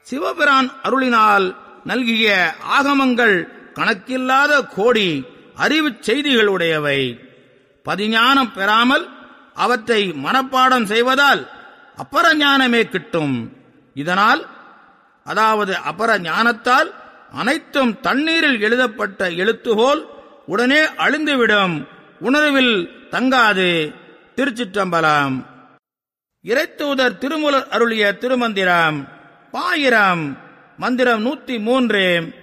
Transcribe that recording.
சிவபிரான் அருளினால் நல்கிய ஆகமங்கள் கணக்கில்லாத கோடி அறிவுச் செய்திகளுடையவை பதிஞானம் பெறாமல் அவற்றை மனப்பாடம் செய்வதால் அப்பர ஞானமே கிட்டும் இதனால் அதாவது அபர ஞானத்தால் அனைத்தும் தண்ணீரில் எழுதப்பட்ட எழுத்துகோல் உடனே அழிந்துவிடும் உணர்வில் தங்காது திருச்சிற்றம்பலம் இறைத்தூதர் திருமுலர் அருளிய திருமந்திரம் பாயிரம் மந்திரம் நூத்தி மூன்று